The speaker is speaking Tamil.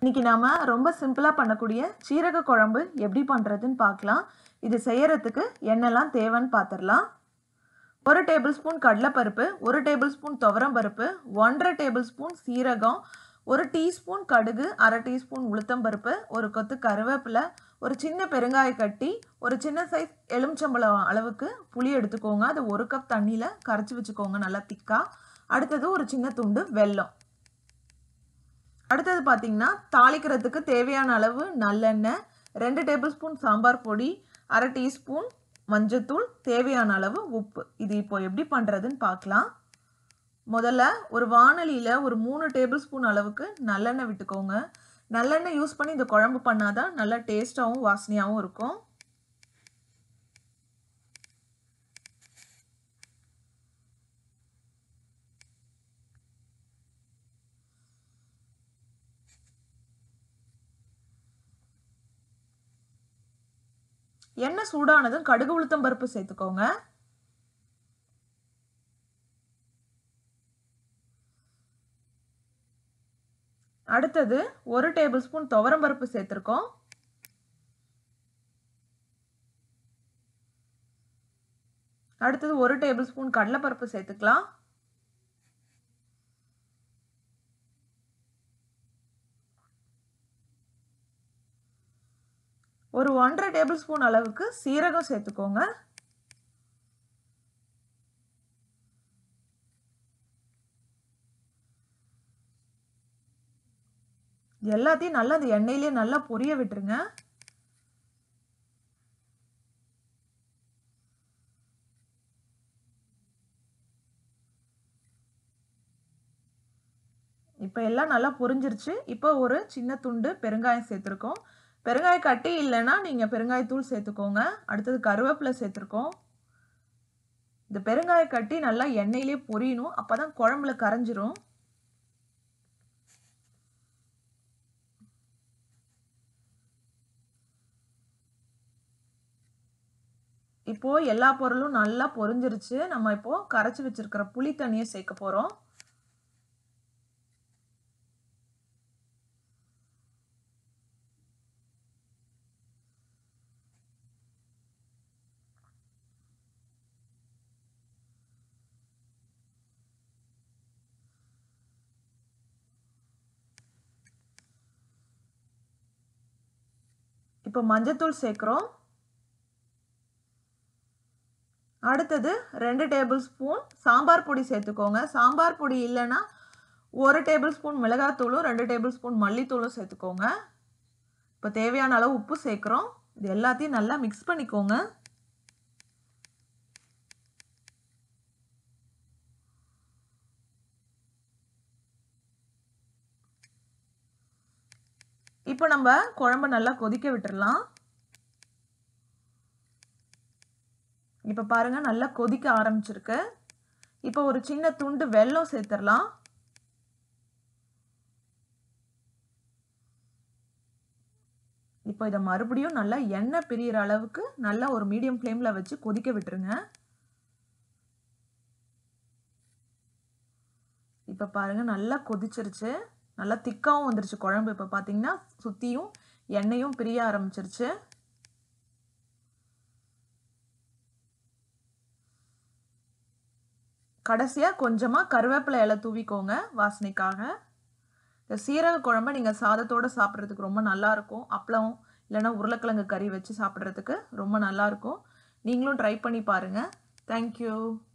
இன்னைக்கு நாம ரொம்ப சிம்பிளா பண்ணக்கூடிய சீரக குழம்பு எப்படி பண்றதுன்னு பார்க்கலாம் இது செய்யறதுக்கு என்னெல்லாம் தேவைன்னு பார்த்துடலாம் ஒரு டேபிள் ஸ்பூன் கடலைப்பருப்பு ஒரு டேபிள் ஸ்பூன் துவரம் பருப்பு ஒன்றரை டேபிள் ஸ்பூன் சீரகம் ஒரு டீஸ்பூன் கடுகு அரை டீஸ்பூன் உளுத்தம்பருப்பு ஒரு கொத்து கருவேப்பிலை ஒரு சின்ன பெருங்காய கட்டி ஒரு சின்ன சைஸ் எலுமிச்சம்பழம் அளவுக்கு புளி எடுத்துக்கோங்க அது ஒரு கப் தண்ணியில் கரைச்சி வச்சுக்கோங்க நல்லா திக்கா அடுத்தது ஒரு சின்ன துண்டு வெல்லம் அடுத்தது பார்த்தீங்கன்னா தாளிக்கிறதுக்கு தேவையான அளவு நல்லெண்ணெய் ரெண்டு டேபிள் ஸ்பூன் சாம்பார் பொடி அரை டீஸ்பூன் மஞ்சத்தூள் தேவையான அளவு உப்பு இது இப்போ எப்படி பண்ணுறதுன்னு பார்க்கலாம் முதல்ல ஒரு வானலியில் ஒரு மூணு டேபிள் ஸ்பூன் அளவுக்கு நல்லெண்ணெய் விட்டுக்கோங்க நல்லெண்ணெய் யூஸ் பண்ணி இந்த குழம்பு பண்ணாதான் நல்லா டேஸ்ட்டாகவும் வாசனையாகவும் இருக்கும் எண்ணெய் சூடானதும் கடுகு உளுத்தம் பருப்பு சேர்த்துக்கோங்க அடுத்தது ஒரு டேபிள் ஸ்பூன் துவரம் பருப்பு சேர்த்துருக்கோம் அடுத்தது ஒரு டேபிள் ஸ்பூன் கடலைப்பருப்பு சேர்த்துக்கலாம் ஒரு ஒன்றரை டேபிள் ஸ்பூன் அளவுக்கு சீரகம் சேர்த்துக்கோங்க எல்லாத்தையும் நல்லா அந்த எண்ணெயிலே நல்லா பொரிய விட்டுருங்க இப்போ எல்லாம் நல்லா பொரிஞ்சிருச்சு இப்போ ஒரு சின்ன துண்டு பெருங்காயம் சேர்த்துருக்கோம் பெருங்காய கட்டி இல்லைன்னா நீங்கள் பெருங்காயத்தூள் சேர்த்துக்கோங்க அடுத்தது கருவேப்பிலை சேர்த்துருக்கோம் இந்த பெருங்காய கட்டி நல்லா எண்ணெயிலே பொரியணும் அப்போ தான் குழம்புல கரைஞ்சிரும் இப்போ எல்லா பொருளும் நல்லா பொரிஞ்சிருச்சு நம்ம இப்போ கரைச்சி வச்சிருக்கிற புளி தண்ணியை சேர்க்க போகிறோம் இப்போ மஞ்சத்தூள் சேர்க்குறோம் அடுத்தது ரெண்டு டேபிள் ஸ்பூன் சாம்பார் பொடி சேர்த்துக்கோங்க சாம்பார் பொடி இல்லைன்னா ஒரு டேபிள் ஸ்பூன் மிளகாத்தூளும் ரெண்டு டேபிள் ஸ்பூன் மல்லித்தூளும் சேர்த்துக்கோங்க இப்போ தேவையான அளவு உப்பு சேர்க்குறோம் இது எல்லாத்தையும் நல்லா மிக்ஸ் பண்ணிக்கோங்க இப்போ நம்ம குழம்பு நல்லா கொதிக்க விட்டுறலாம் இப்போ பாருங்க நல்லா கொதிக்க ஆரம்பிச்சிருக்கு இப்போ ஒரு சின்ன துண்டு வெல்லம் சேர்த்துடலாம் இப்போ இதை மறுபடியும் நல்லா எண்ணெய் பிரியிற அளவுக்கு நல்லா ஒரு மீடியம் ஃப்ளேமில் வச்சு கொதிக்க விட்டுருங்க இப்போ பாருங்க நல்லா கொதிச்சிருச்சு நல்லா திக்காகவும் வந்துருச்சு குழம்பு இப்போ பார்த்தீங்கன்னா சுற்றியும் எண்ணெயும் பிரிய ஆரம்பிச்சிருச்சு கடைசியாக கொஞ்சமாக கருவேப்பிலை இலை தூவிக்கோங்க வாசனைக்காக இந்த சீரக குழம்பு நீங்கள் சாதத்தோடு சாப்பிட்றதுக்கு ரொம்ப நல்லாயிருக்கும் அப்பளம் இல்லைன்னா உருளைக்கிழங்கு கறி வச்சு சாப்பிட்றதுக்கு ரொம்ப நல்லாயிருக்கும் நீங்களும் ட்ரை பண்ணி பாருங்கள் தேங்க்யூ